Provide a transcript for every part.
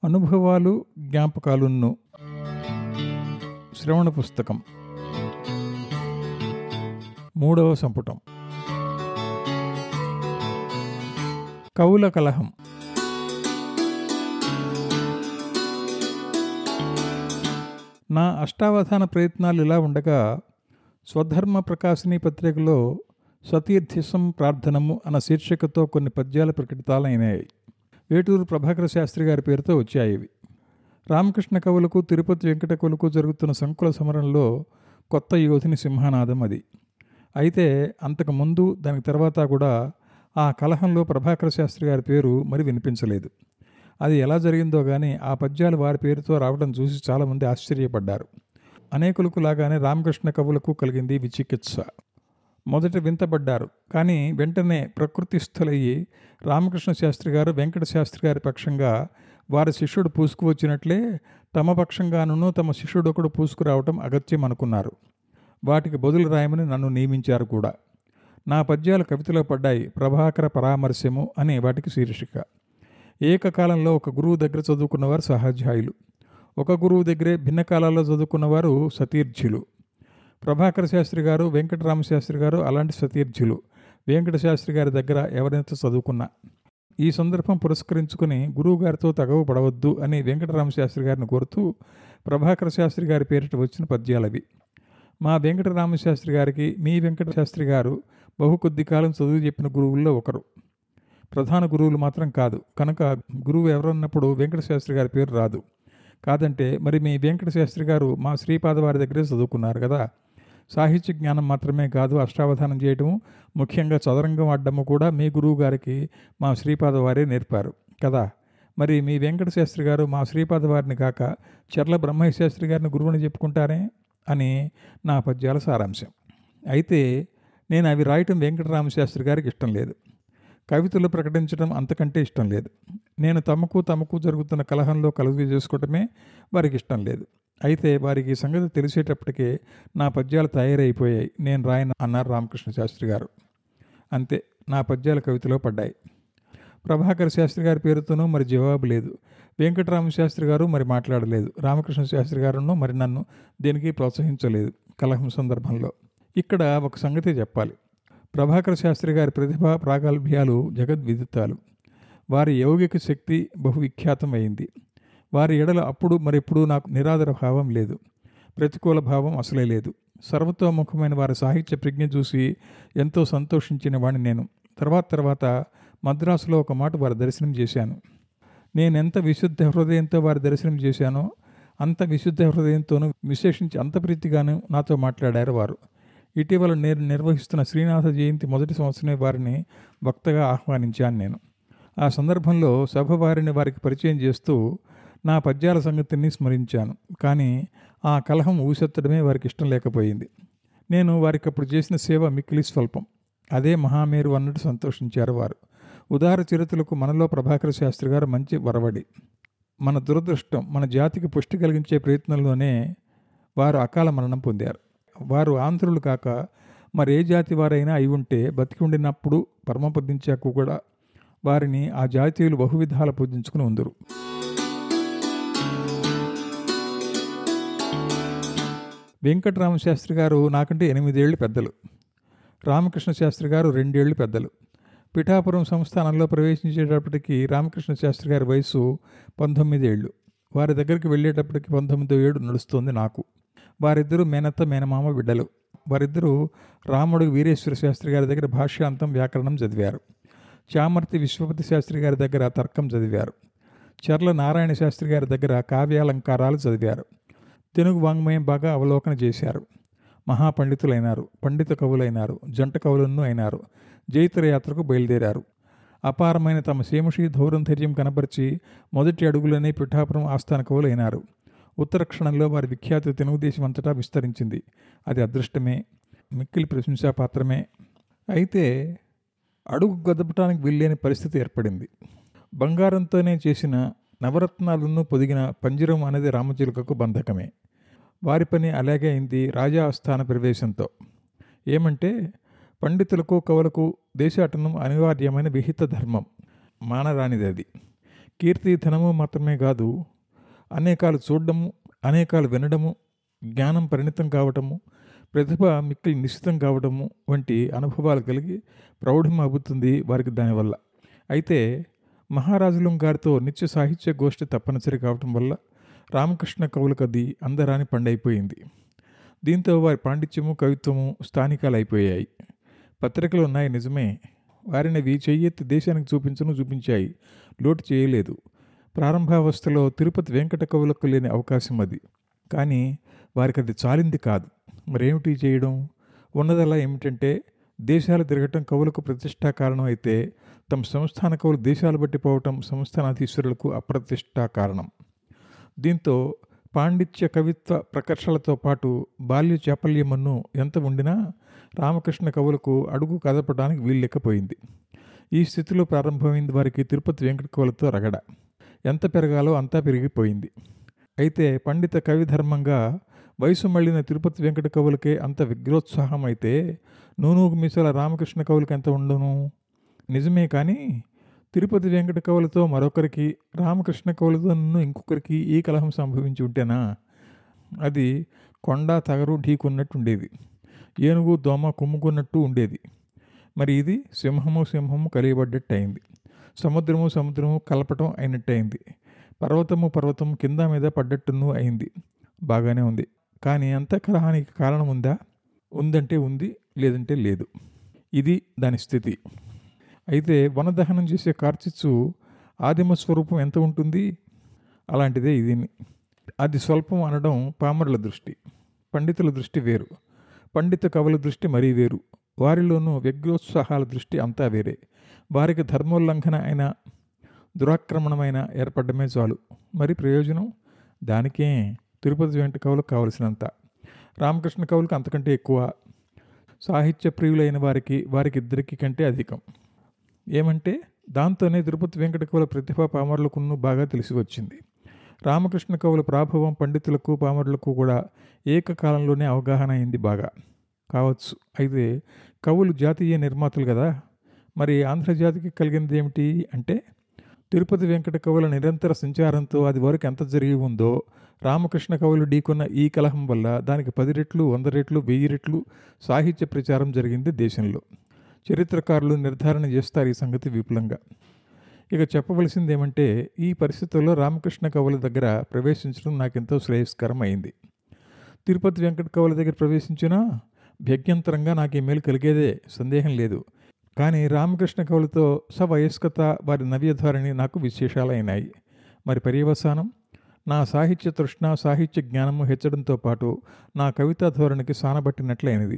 అనుభవాలు జ్ఞాపకాలున్ను శ్రవణ పుస్తకం మూడవ సంపుటం కవుల కలహం నా అష్టావధాన ప్రయత్నాలు ఇలా ఉండగా స్వధర్మ ప్రకాశిని పత్రికలో సతీర్థిసం ప్రార్థనము అన్న శీర్షికతో కొన్ని పద్యాలు ప్రకటితాలైనాయి వేటూరు ప్రభాకర శాస్త్రి గారి పేరుతో వచ్చాయి ఇవి రామకృష్ణ కవులకు తిరుపతి వెంకట కవులకు జరుగుతున్న సంకుల సమరంలో కొత్త యోధిని సింహనాదం అది అయితే అంతకు ముందు దానికి తర్వాత కూడా ఆ కలహంలో ప్రభాకర శాస్త్రి గారి పేరు మరి వినిపించలేదు అది ఎలా జరిగిందో కానీ ఆ పద్యాలు వారి పేరుతో రావడం చూసి చాలామంది ఆశ్చర్యపడ్డారు అనేకులకు లాగానే రామకృష్ణ కవులకు కలిగింది విచికిత్స మొదట వింతపడ్డారు కానీ వెంటనే ప్రకృతిస్థులయ్యి రామకృష్ణ శాస్త్రి గారు వెంకట శాస్త్రి గారి పక్షంగా వారి శిష్యుడు పూసుకువచ్చినట్లే తమ పక్షంగాను తమ శిష్యుడు ఒకడు పూసుకురావటం అగత్యం అనుకున్నారు వాటికి బదులు రాయమని నన్ను నియమించారు కూడా నా పద్యాలు కవితలో పడ్డాయి ప్రభాకర పరామర్శము అనే వాటికి శీర్షిక ఏకకాలంలో ఒక గురువు దగ్గర చదువుకున్నవారు సహాధ్యాయులు ఒక గురువు దగ్గరే భిన్న కాలాల్లో చదువుకున్నవారు సతీర్ధ్యులు ప్రభాకర శాస్త్రి గారు వెంకటరామ శాస్త్రి గారు అలాంటి సతీర్ధ్యులు వెంకట శాస్త్రి గారి దగ్గర ఎవరైతే చదువుకున్నా ఈ సందర్భం పురస్కరించుకుని గురువు గారితో తగవ పడవద్దు అని వెంకటరామ శాస్త్రి గారిని కోరుతూ ప్రభాకర శాస్త్రి గారి పేరిట వచ్చిన పద్యాలవి మా వెంకటరామ శాస్త్రి గారికి మీ వెంకట శాస్త్రి గారు బహు కొద్ది కాలం చదువు చెప్పిన గురువుల్లో ఒకరు ప్రధాన గురువులు మాత్రం కాదు కనుక గురువు ఎవరన్నప్పుడు వెంకట శాస్త్రి గారి పేరు రాదు కాదంటే మరి మీ వెంకట శాస్త్రి గారు మా శ్రీపాద వారి దగ్గరే చదువుకున్నారు కదా సాహిత్య జ్ఞానం మాత్రమే కాదు అష్టావధానం చేయటము ముఖ్యంగా చదరంగం ఆడడము కూడా మీ గురువు గారికి మా శ్రీపాద వారే నేర్పారు కదా మరి మీ వెంకట శాస్త్రి గారు మా శ్రీపాద వారిని కాక చర్ల బ్రహ్మయ్య శాస్త్రి గారిని గురువుని చెప్పుకుంటారే అని నా పద్యాల సారాంశం అయితే నేను అవి రాయటం వెంకటరామ శాస్త్రి గారికి ఇష్టం లేదు కవితలు ప్రకటించడం అంతకంటే ఇష్టం లేదు నేను తమకు తమకు జరుగుతున్న కలహంలో కలుగు చేసుకోవటమే వారికి ఇష్టం లేదు అయితే వారికి ఈ సంగతి తెలిసేటప్పటికే నా పద్యాలు తయారైపోయాయి నేను రాయను అన్నారు రామకృష్ణ శాస్త్రి గారు అంతే నా పద్యాల కవితలో పడ్డాయి ప్రభాకర్ శాస్త్రి గారి పేరుతోనూ మరి జవాబు లేదు వెంకటరామ శాస్త్రి గారు మరి మాట్లాడలేదు రామకృష్ణ శాస్త్రి గారును మరి నన్ను దేనికి ప్రోత్సహించలేదు కలహం సందర్భంలో ఇక్కడ ఒక సంగతి చెప్పాలి ప్రభాకర్ శాస్త్రి గారి ప్రతిభ ప్రాగల్భ్యాలు జగద్విదితాలు వారి యౌగిక శక్తి బహువిఖ్యాతం అయింది వారి ఎడల అప్పుడు మరెప్పుడు నాకు నిరాదర భావం లేదు ప్రతికూల భావం అసలే లేదు సర్వతోముఖమైన వారి సాహిత్య ప్రజ్ఞ చూసి ఎంతో సంతోషించిన వాడిని నేను తర్వాత తర్వాత మద్రాసులో ఒక మాట వారి దర్శనం చేశాను నేనెంత విశుద్ధ హృదయంతో వారి దర్శనం చేశానో అంత విశుద్ధ హృదయంతోనూ విశేషించి అంత ప్రీతిగాను నాతో మాట్లాడారు వారు ఇటీవల నేను నిర్వహిస్తున్న శ్రీనాథ జయంతి మొదటి సంవత్సరమే వారిని వక్తగా ఆహ్వానించాను నేను ఆ సందర్భంలో సభ వారిని వారికి పరిచయం చేస్తూ నా పద్యాల సంగతిని స్మరించాను కానీ ఆ కలహం ఊసెత్తడమే వారికి ఇష్టం లేకపోయింది నేను వారికి అప్పుడు చేసిన సేవ మిక్కిలి స్వల్పం అదే మహామేరు అన్నట్టు సంతోషించారు వారు ఉదార చరిత్రలకు మనలో ప్రభాకర శాస్త్రి గారు మంచి వరవడి మన దురదృష్టం మన జాతికి పుష్టి కలిగించే ప్రయత్నంలోనే వారు అకాల మరణం పొందారు వారు ఆంధ్రులు కాక మరి ఏ జాతి వారైనా అయి ఉంటే బతికి ఉండినప్పుడు పరమపదించాక కూడా వారిని ఆ జాతీయులు బహువిధాల పూజించుకుని ఉందరు వెంకటరామ శాస్త్రి గారు నాకంటే ఎనిమిదేళ్లు పెద్దలు రామకృష్ణ శాస్త్రి గారు రెండేళ్లు పెద్దలు పిఠాపురం సంస్థానంలో ప్రవేశించేటప్పటికి రామకృష్ణ శాస్త్రి గారి వయసు పంతొమ్మిది ఏళ్ళు వారి దగ్గరికి వెళ్ళేటప్పటికి పంతొమ్మిదో ఏడు నడుస్తుంది నాకు వారిద్దరూ మేనత్త మేనమామ బిడ్డలు వారిద్దరూ రాముడు వీరేశ్వర శాస్త్రి గారి దగ్గర భాష్యాంతం వ్యాకరణం చదివారు చామర్తి విశ్వపతి శాస్త్రి గారి దగ్గర తర్కం చదివారు చర్ల నారాయణ శాస్త్రి గారి దగ్గర కావ్యాలంకారాలు చదివారు తెలుగు వాంగ్మయం బాగా అవలోకన చేశారు మహాపండితులైనారు పండిత కవులైనారు జంట కవులను అయినారు జైత్ర యాత్రకు బయలుదేరారు అపారమైన తమ సేముషి ధౌరంధర్యం కనబరిచి మొదటి అడుగులోనే పిఠాపురం ఆస్థాన కవులైనారు ఉత్తర క్షణంలో వారి విఖ్యాతి తెలుగుదేశం అంతటా విస్తరించింది అది అదృష్టమే మిక్కిలి ప్రశంసాపాత్రమే అయితే అడుగు గదపటానికి వీల్లేని పరిస్థితి ఏర్పడింది బంగారంతోనే చేసిన నవరత్నాలను పొదిగిన పంజరం అనేది రామచిలుకకు బంధకమే వారి పని అలాగే అయింది రాజా ఆస్థాన ప్రవేశంతో ఏమంటే పండితులకు కవులకు దేశాటనం అనివార్యమైన విహిత ధర్మం మానరానిది అది కీర్తి ధనము మాత్రమే కాదు అనేకాలు చూడడము అనేకాలు వినడము జ్ఞానం పరిణితం కావటము ప్రతిభ మిక్కిలి నిశ్చితం కావడము వంటి అనుభవాలు కలిగి ప్రౌఢం అబ్బుతుంది వారికి దానివల్ల అయితే మహారాజులం గారితో నిత్య సాహిత్య గోష్ఠి తప్పనిసరి కావటం వల్ల రామకృష్ణ కవులకది అందరాని పండైపోయింది దీంతో వారి పాండిత్యము కవిత్వము స్థానికాలు అయిపోయాయి పత్రికలు ఉన్నాయి నిజమే వారిని అవి చెయ్యెత్తి దేశానికి చూపించను చూపించాయి లోటు చేయలేదు ప్రారంభావస్థలో తిరుపతి వెంకట కవులకు లేని అవకాశం అది కానీ వారికి అది చాలింది కాదు మరేమిటి చేయడం ఉన్నదలా ఏమిటంటే దేశాలు తిరగటం కవులకు ప్రతిష్టా కారణం అయితే తమ సంస్థాన కవులు దేశాలు బట్టి పోవటం సంస్థానాధీశ్వరులకు అప్రతిష్టా కారణం దీంతో పాండిత్య కవిత్వ ప్రకర్షలతో పాటు బాల్య చాపల్యమన్ను ఎంత ఉండినా రామకృష్ణ కవులకు అడుగు కదపడానికి వీల్లేకపోయింది ఈ స్థితిలో ప్రారంభమైంది వారికి తిరుపతి వెంకట కవులతో రగడ ఎంత పెరగాలో అంతా పెరిగిపోయింది అయితే పండిత కవి ధర్మంగా వయసు మళ్ళిన తిరుపతి వెంకట కవులకే అంత విగ్రోత్సాహం అయితే నూనూగు మిసల రామకృష్ణ కవులకి ఎంత ఉండను నిజమే కానీ తిరుపతి వెంకట కవులతో మరొకరికి రామకృష్ణ కవులతో నన్ను ఇంకొకరికి ఈ కలహం సంభవించి ఉంటేనా అది కొండ తగరు ఢీకున్నట్టు ఉండేది ఏనుగు దోమ కుమ్ముకున్నట్టు ఉండేది మరి ఇది సింహము సింహము కలియబడ్డట్టు అయింది సముద్రము సముద్రము కలపటం అయినట్టు అయింది పర్వతము పర్వతము కింద మీద పడ్డట్టును అయింది బాగానే ఉంది కానీ అంత కలహానికి కారణం ఉందా ఉందంటే ఉంది లేదంటే లేదు ఇది దాని స్థితి అయితే వనదహనం చేసే కార్చిచ్చు ఆదిమ స్వరూపం ఎంత ఉంటుంది అలాంటిదే ఇది అది స్వల్పం అనడం పామరుల దృష్టి పండితుల దృష్టి వేరు పండిత కవుల దృష్టి మరీ వేరు వారిలోనూ వ్యగ్రోత్సాహాల దృష్టి అంతా వేరే వారికి ధర్మోల్లంఘన అయిన దురాక్రమణమైన ఏర్పడమే చాలు మరి ప్రయోజనం దానికే తిరుపతి వెంట కవులకు కావలసినంత రామకృష్ణ కవులకు అంతకంటే ఎక్కువ సాహిత్య ప్రియులైన వారికి వారికి ఇద్దరికి కంటే అధికం ఏమంటే దాంతోనే తిరుపతి వెంకట కవుల ప్రతిభ పామరులకును బాగా తెలిసి వచ్చింది రామకృష్ణ కవుల ప్రాభవం పండితులకు పామరులకు కూడా ఏకకాలంలోనే అవగాహన అయింది బాగా కావచ్చు అయితే కవులు జాతీయ నిర్మాతలు కదా మరి ఆంధ్రజాతికి కలిగినది ఏమిటి అంటే తిరుపతి వెంకట కవుల నిరంతర సంచారంతో అది వరకు ఎంత జరిగి ఉందో రామకృష్ణ కవులు ఢీకొన్న ఈ కలహం వల్ల దానికి పది రెట్లు వంద రెట్లు వెయ్యి రెట్లు సాహిత్య ప్రచారం జరిగింది దేశంలో చరిత్రకారులు నిర్ధారణ చేస్తారు ఈ సంగతి విపులంగా ఇక చెప్పవలసింది ఏమంటే ఈ పరిస్థితుల్లో రామకృష్ణ కవుల దగ్గర ప్రవేశించడం నాకెంతో శ్రేయస్కరం అయింది తిరుపతి వెంకట కవుల దగ్గర ప్రవేశించినా భ్యగ్యంతరంగా నాకు ఈ మేలు కలిగేదే సందేహం లేదు కానీ రామకృష్ణ కవులతో సవయస్కత వారి నవ్యధోరణి నాకు విశేషాలైనాయి మరి పర్యవసానం నా సాహిత్య తృష్ణ సాహిత్య జ్ఞానము హెచ్చడంతో పాటు నా కవితా ధోరణికి సానబట్టినట్లయినది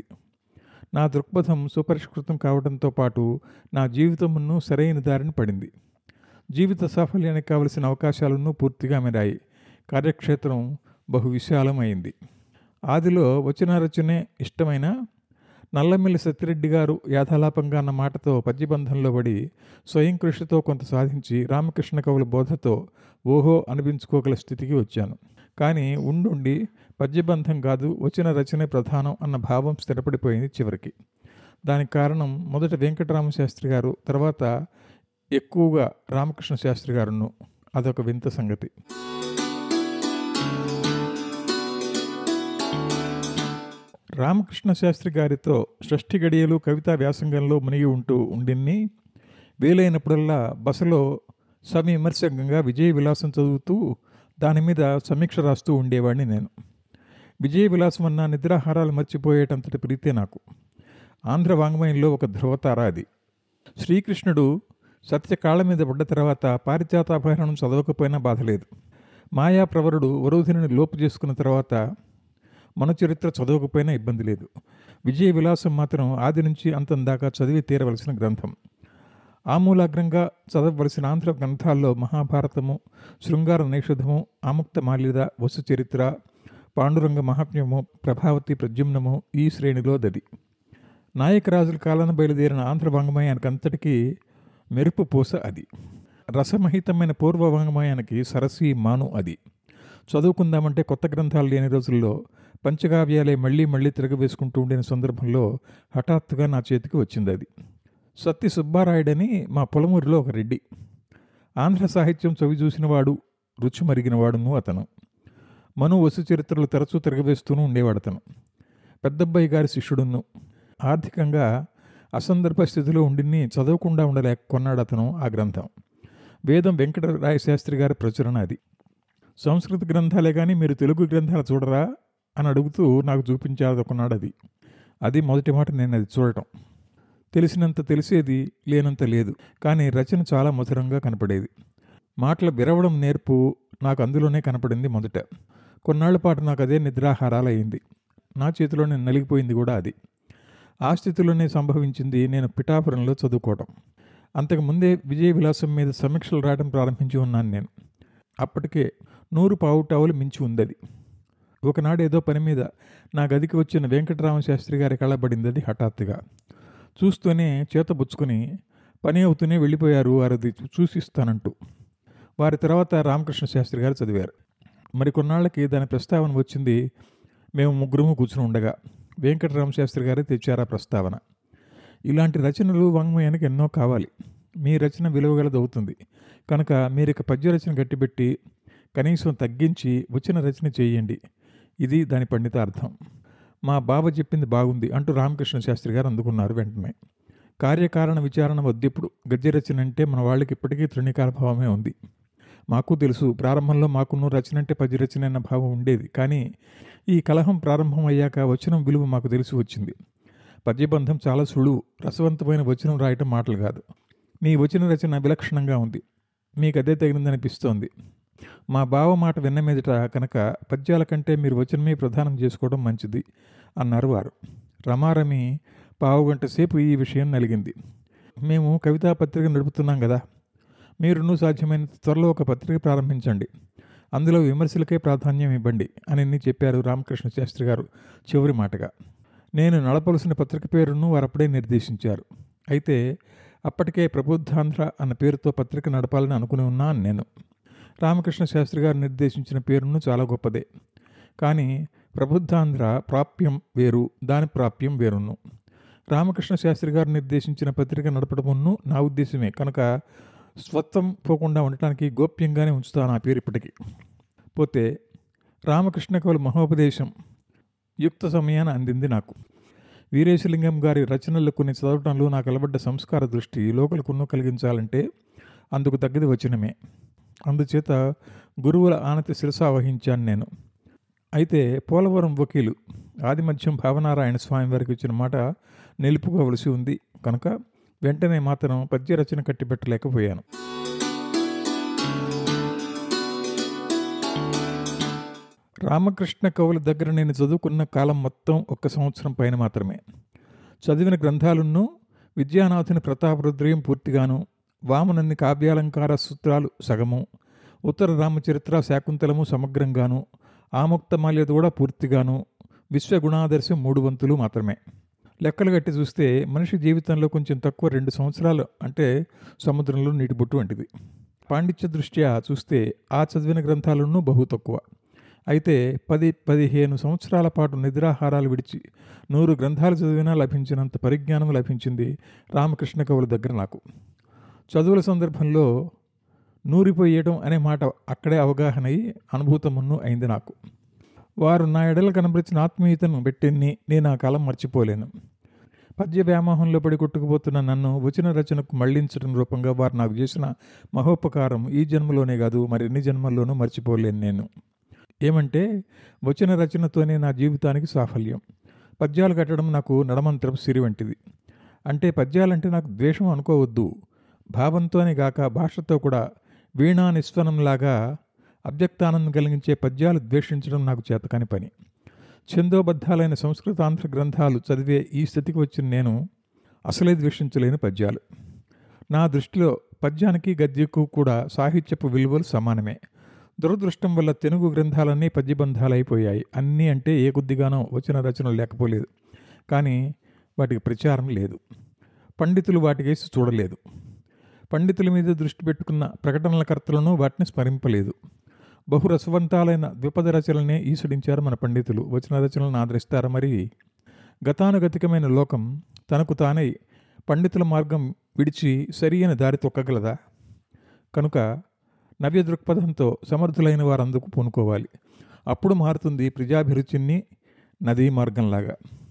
నా దృక్పథం సుపరిష్కృతం కావడంతో పాటు నా జీవితమును సరైన దారిని పడింది జీవిత సాఫల్యానికి కావలసిన అవకాశాలను పూర్తిగా మెరాయి కార్యక్షేత్రం బహు విశాలమైంది ఆదిలో వచ్చిన రచనే ఇష్టమైన నల్లమిల్లి సత్యరెడ్డి గారు యాథాలాపంగా అన్న మాటతో పద్యబంధంలో పడి స్వయం కృషితో కొంత సాధించి రామకృష్ణ కవుల బోధతో ఓహో అనిపించుకోగల స్థితికి వచ్చాను కానీ ఉండుండి పద్యబంధం కాదు వచ్చిన రచనే ప్రధానం అన్న భావం స్థిరపడిపోయింది చివరికి దానికి కారణం మొదట వెంకటరామ శాస్త్రి గారు తర్వాత ఎక్కువగా రామకృష్ణ శాస్త్రి గారును అదొక వింత సంగతి రామకృష్ణ శాస్త్రి గారితో షష్ఠి గడియలు కవితా వ్యాసంగంలో మునిగి ఉంటూ ఉండిన్ని వీలైనప్పుడల్లా బసలో సవిమర్శకంగా విజయ విలాసం చదువుతూ దాని మీద సమీక్ష రాస్తూ ఉండేవాడిని నేను విజయ విలాసం అన్న నిద్రాహారాలు మర్చిపోయేటంతటి ప్రీతే నాకు ఆంధ్ర వాంగ్మయంలో ఒక ధ్రువతార అది శ్రీకృష్ణుడు సత్య కాళ్ళ మీద పడ్డ తర్వాత పారిజాతాభరణం చదవకపోయినా బాధలేదు మాయా ప్రవరుడు వరోధిని లోపు చేసుకున్న తర్వాత మన చరిత్ర చదవకపోయినా ఇబ్బంది లేదు విజయ విలాసం మాత్రం ఆది నుంచి అంతం దాకా చదివి తీరవలసిన గ్రంథం ఆమూలాగ్రంగా చదవవలసిన ఆంధ్ర గ్రంథాల్లో మహాభారతము శృంగార నైషధము ఆముక్త మాల్యద వసు చరిత్ర పాండురంగ మహాత్మ్యము ప్రభావతి ప్రద్యుమ్నము ఈ శ్రేణిలో దది నాయకరాజుల కాలాన బయలుదేరిన ఆంధ్ర వాంగ్మయానికంతటికీ మెరుపు పూస అది రసమహితమైన పూర్వ వాంగ్మయానికి సరస్వీ మాను అది చదువుకుందామంటే కొత్త గ్రంథాలు లేని రోజుల్లో పంచకావ్యాలే మళ్ళీ మళ్ళీ తిరగవేసుకుంటూ ఉండిన సందర్భంలో హఠాత్తుగా నా చేతికి వచ్చింది అది సత్తి సుబ్బారాయుడని మా పొలమూరిలో ఒక రెడ్డి ఆంధ్ర సాహిత్యం చవి చూసినవాడు రుచి మరిగినవాడును అతను మను వసు చరిత్రలు తరచూ తిరగవేస్తూనూ ఉండేవాడు అతను పెద్దబ్బాయి గారి శిష్యుడును ఆర్థికంగా అసందర్భ స్థితిలో ఉండిని చదవకుండా ఉండలేక కొన్నాడు అతను ఆ గ్రంథం వేదం వెంకటరాయ శాస్త్రి గారి ప్రచురణ అది సంస్కృత గ్రంథాలే కానీ మీరు తెలుగు గ్రంథాలు చూడరా అని అడుగుతూ నాకు చూపించాడు కొన్నాడు అది అది మొదటి మాట నేను అది చూడటం తెలిసినంత తెలిసేది లేనంత లేదు కానీ రచన చాలా మధురంగా కనపడేది మాటల విరవడం నేర్పు నాకు అందులోనే కనపడింది మొదట కొన్నాళ్ల పాటు నాకు అదే నిద్రాహారాలు అయింది నా చేతిలోనే నలిగిపోయింది కూడా అది ఆ స్థితిలోనే సంభవించింది నేను పిఠాపురంలో చదువుకోవటం అంతకు ముందే విజయ విలాసం మీద సమీక్షలు రాయడం ప్రారంభించి ఉన్నాను నేను అప్పటికే నూరు పావుటావులు మించి ఉంది అది ఒకనాడు ఏదో పని మీద నా గదికి వచ్చిన వెంకటరామ శాస్త్రి గారి కళ్ళబడింది అది హఠాత్తుగా చూస్తూనే చేత బుచ్చుకొని పని అవుతూనే వెళ్ళిపోయారు వారది చూసిస్తానంటూ వారి తర్వాత రామకృష్ణ శాస్త్రి గారు చదివారు మరి కొన్నాళ్ళకి దాని ప్రస్తావన వచ్చింది మేము ముగ్గురము కూర్చుని ఉండగా వెంకటరామ శాస్త్రి గారే తెచ్చారు ఆ ప్రస్తావన ఇలాంటి రచనలు వాంగ్మయానికి ఎన్నో కావాలి మీ రచన విలువగలది అవుతుంది కనుక మీరు ఇక పద్య రచన గట్టిపెట్టి కనీసం తగ్గించి వచ్చిన రచన చేయండి ఇది దాని పండితార్థం మా బావ చెప్పింది బాగుంది అంటూ రామకృష్ణ శాస్త్రి గారు అందుకున్నారు వెంటనే కార్యకారణ విచారణ వద్దిప్పుడు గద్య రచన అంటే మన వాళ్ళకి ఇప్పటికీ తృణీకార భావమే ఉంది మాకు తెలుసు ప్రారంభంలో మాకున్న రచన అంటే పద్య రచన అన్న భావం ఉండేది కానీ ఈ కలహం ప్రారంభం అయ్యాక వచనం విలువ మాకు తెలిసి వచ్చింది పద్యబంధం చాలా సులువు రసవంతమైన వచనం రాయటం మాటలు కాదు మీ వచన రచన విలక్షణంగా ఉంది మీకు అదే తగినదనిపిస్తోంది మా బావ మాట విన్న మీదట కనుక పద్యాల కంటే మీరు వచనమే ప్రధానం చేసుకోవడం మంచిది అన్నారు వారు రమారమి పావుగంట సేపు ఈ విషయం నలిగింది మేము కవితా పత్రిక నడుపుతున్నాం కదా మీరును సాధ్యమైనంత త్వరలో ఒక పత్రిక ప్రారంభించండి అందులో విమర్శలకే ప్రాధాన్యం ఇవ్వండి అని చెప్పారు రామకృష్ణ శాస్త్రి గారు చివరి మాటగా నేను నడపవలసిన పత్రిక పేరును వారప్పుడే నిర్దేశించారు అయితే అప్పటికే ప్రబుద్ధాంధ్ర అన్న పేరుతో పత్రిక నడపాలని అనుకుని ఉన్నాను నేను రామకృష్ణ శాస్త్రి గారు నిర్దేశించిన పేరును చాలా గొప్పదే కానీ ప్రబుద్ధాంధ్ర ప్రాప్యం వేరు దాని ప్రాప్యం వేరును రామకృష్ణ శాస్త్రి గారు నిర్దేశించిన పత్రిక నడపడమును నా ఉద్దేశమే కనుక స్వత్వం పోకుండా ఉండటానికి గోప్యంగానే ఉంచుతాను ఆ పేరు ఇప్పటికీ పోతే రామకృష్ణ కవుల మహోపదేశం యుక్త సమయాన్ని అందింది నాకు వీరేశలింగం గారి రచనలు కొన్ని చదవటంలో నాకు అలబడ్డ సంస్కార దృష్టి లోకలకున్ను కలిగించాలంటే అందుకు తగ్గది వచ్చినమే అందుచేత గురువుల ఆనతి శిరస వహించాను నేను అయితే పోలవరం వకీలు ఆదిమధ్యం భావనారాయణ స్వామి వారికి ఇచ్చిన మాట నిలుపుకోవలసి ఉంది కనుక వెంటనే మాత్రం పద్య రచన కట్టిపెట్టలేకపోయాను రామకృష్ణ కవుల దగ్గర నేను చదువుకున్న కాలం మొత్తం ఒక్క సంవత్సరం పైన మాత్రమే చదివిన గ్రంథాలున్ను విద్యానాథుని ప్రతాపరుద్రయం పూర్తిగాను వామనన్ని కావ్యాలంకార సూత్రాలు సగము ఉత్తర రామచరిత్ర శాకుంతలము సమగ్రంగాను ఆముక్తమాల్యత కూడా పూర్తిగాను విశ్వగుణాదర్శం మూడు వంతులు మాత్రమే లెక్కలు గట్టి చూస్తే మనిషి జీవితంలో కొంచెం తక్కువ రెండు సంవత్సరాలు అంటే సముద్రంలో నీటి బొట్టు వంటిది పాండిత్య దృష్ట్యా చూస్తే ఆ చదివిన గ్రంథాలను బహు తక్కువ అయితే పది పదిహేను సంవత్సరాల పాటు నిద్రాహారాలు విడిచి నూరు గ్రంథాలు చదివినా లభించినంత పరిజ్ఞానం లభించింది రామకృష్ణ కవుల దగ్గర నాకు చదువుల సందర్భంలో నూరిపోయేయడం అనే మాట అక్కడే అవగాహన అయి అనుభూతమున్ను అయింది నాకు వారు నా ఎడల కనబరిచిన ఆత్మీయతను పెట్టిన్ని నేను ఆ కాలం మర్చిపోలేను పద్య వ్యామోహంలో పడి కొట్టుకుపోతున్న నన్ను వచన రచనకు మళ్లించడం రూపంగా వారు నాకు చేసిన మహోపకారం ఈ జన్మలోనే కాదు మరిన్ని జన్మల్లోనూ మర్చిపోలేను నేను ఏమంటే వచన రచనతోనే నా జీవితానికి సాఫల్యం పద్యాలు కట్టడం నాకు నడమంత్రపు సిరి వంటిది అంటే పద్యాలంటే నాకు ద్వేషం అనుకోవద్దు భావంతోనే గాక భాషతో కూడా వీణా నిస్వనంలాగా అభ్యక్తానందం కలిగించే పద్యాలు ద్వేషించడం నాకు చేతకాని పని ఛందోబద్ధాలైన సంస్కృతాంధ్ర గ్రంథాలు చదివే ఈ స్థితికి వచ్చిన నేను అసలే ద్వేషించలేని పద్యాలు నా దృష్టిలో పద్యానికి గద్యకు కూడా సాహిత్యపు విలువలు సమానమే దురదృష్టం వల్ల తెలుగు గ్రంథాలన్నీ పద్యబంధాలైపోయాయి అన్నీ అంటే ఏ కొద్దిగానో వచ్చిన రచనలు లేకపోలేదు కానీ వాటికి ప్రచారం లేదు పండితులు వాటికేసి చూడలేదు పండితుల మీద దృష్టి పెట్టుకున్న ప్రకటనల కర్తలను వాటిని స్మరింపలేదు బహురసవంతాలైన ద్విపద రచనలనే ఈసడించారు మన పండితులు వచన రచనలను ఆదరిస్తారు మరి గతానుగతికమైన లోకం తనకు తానై పండితుల మార్గం విడిచి సరియైన దారి తొక్కగలదా కనుక నవ్య దృక్పథంతో సమర్థులైన వారందుకు పూనుకోవాలి అప్పుడు మారుతుంది ప్రజాభిరుచిని నదీ మార్గంలాగా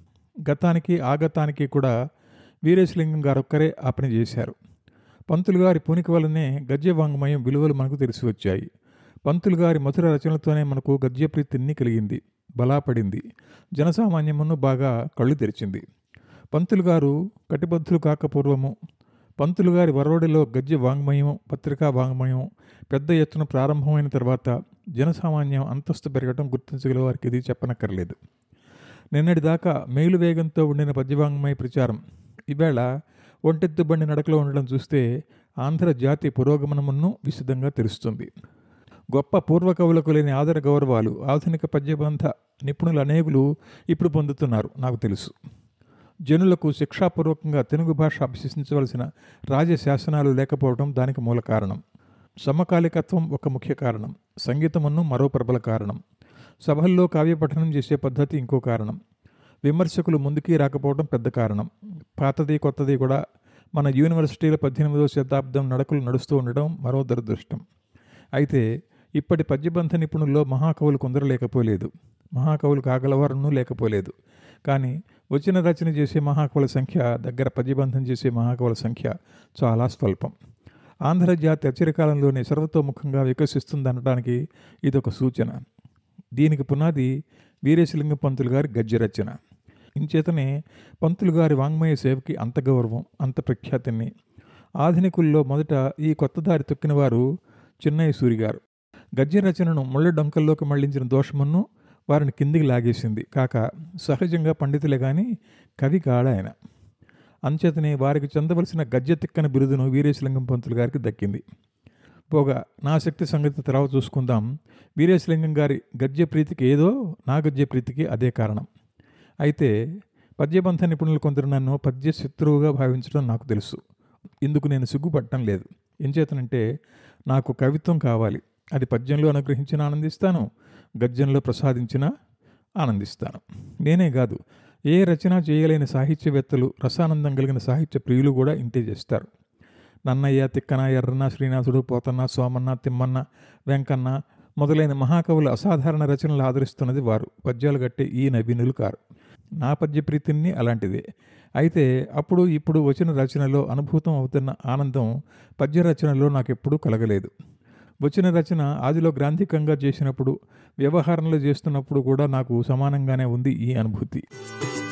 గతానికి ఆగతానికి కూడా వీరేశలింగం గారు ఒక్కరే ఆ పని చేశారు పంతులు గారి పూనిక వల్లనే గద్య వాంగ్మయం విలువలు మనకు తెలిసి వచ్చాయి పంతులు గారి మధుర రచనలతోనే మనకు గద్య ప్రీతిని కలిగింది బలాపడింది జనసామాన్యమును బాగా కళ్ళు తెరిచింది పంతులు గారు కటిబద్ధులు కాకపూర్వము పంతులు గారి వరవడిలో గద్య వాంగ్మయం పత్రికా వాంగ్మయం పెద్ద ఎత్తున ప్రారంభమైన తర్వాత జనసామాన్యం అంతస్తు పెరగడం గుర్తించగల వారికి ఇది చెప్పనక్కర్లేదు నిన్నటి దాకా మేలు వేగంతో ఉండిన పద్యవాంగ్మయ ప్రచారం ఈవేళ ఒంటెత్తు బండి నడకలో ఉండడం చూస్తే ఆంధ్ర జాతి పురోగమనమును విశదంగా తెలుస్తుంది గొప్ప పూర్వకవులకు లేని ఆదర గౌరవాలు ఆధునిక పద్యబంధ నిపుణులు అనేకులు ఇప్పుడు పొందుతున్నారు నాకు తెలుసు జనులకు శిక్షాపూర్వకంగా తెలుగు భాష అభ్యసించవలసిన రాజశాసనాలు లేకపోవడం దానికి మూల కారణం సమకాలికత్వం ఒక ముఖ్య కారణం సంగీతమును మరో ప్రబల కారణం సభల్లో కావ్యపఠనం చేసే పద్ధతి ఇంకో కారణం విమర్శకులు ముందుకి రాకపోవడం పెద్ద కారణం పాతది కొత్తది కూడా మన యూనివర్సిటీల పద్దెనిమిదవ శతాబ్దం నడకలు నడుస్తూ ఉండడం మరో దురదృష్టం అయితే ఇప్పటి పద్యబంధ నిపుణుల్లో మహాకవులు కొందరు లేకపోలేదు మహాకవులు కాగలవారును లేకపోలేదు కానీ వచ్చిన రచన చేసే మహాకవుల సంఖ్య దగ్గర పద్యబంధం చేసే మహాకవుల సంఖ్య చాలా స్వల్పం ఆంధ్రజాతి అచిరకాలంలోనే సర్వతోముఖంగా వికసిస్తుందనడానికి ఇదొక సూచన దీనికి పునాది వీరేశలింగ పంతులు గారి గద్య రచన ఇంచేతనే పంతులు గారి వాంగ్మయ సేవకి అంత గౌరవం అంత ప్రఖ్యాతిని ఆధునికుల్లో మొదట ఈ కొత్త దారి తొక్కిన వారు చిన్నయ్య సూరి గారు గద్య రచనను ముళ్ళ డొంకల్లోకి మళ్లించిన దోషమును వారిని కిందికి లాగేసింది కాక సహజంగా పండితులే కానీ కవి కాడ ఆయన అంచేతనే వారికి చెందవలసిన గద్య తిక్కన బిరుదును వీరేశలింగం పంతులు గారికి దక్కింది పోగా నా శక్తి సంగతి తర్వాత చూసుకుందాం వీరేశలింగం గారి గద్య ప్రీతికి ఏదో నా గద్య ప్రీతికి అదే కారణం అయితే పద్యబంధ నిపుణులు కొందరు నన్ను పద్య శత్రువుగా భావించడం నాకు తెలుసు ఇందుకు నేను సిగ్గుపడటం లేదు ఎంచేతనంటే నాకు కవిత్వం కావాలి అది పద్యంలో అనుగ్రహించిన ఆనందిస్తాను గద్యంలో ప్రసాదించిన ఆనందిస్తాను నేనే కాదు ఏ రచన చేయలేని సాహిత్యవేత్తలు రసానందం కలిగిన సాహిత్య ప్రియులు కూడా ఇంతే చేస్తారు నన్నయ్య తిక్కన ఎర్రన్న శ్రీనాథుడు పోతన్న సోమన్న తిమ్మన్న వెంకన్న మొదలైన మహాకవుల అసాధారణ రచనలు ఆదరిస్తున్నది వారు పద్యాలు కట్టే ఈ నవీనులు కారు నా పద్యప్రీతిని అలాంటిదే అయితే అప్పుడు ఇప్పుడు వచ్చిన రచనలో అనుభూతం అవుతున్న ఆనందం పద్య రచనలో నాకెప్పుడూ కలగలేదు వచ్చిన రచన ఆదిలో గ్రాంధికంగా చేసినప్పుడు వ్యవహారంలో చేస్తున్నప్పుడు కూడా నాకు సమానంగానే ఉంది ఈ అనుభూతి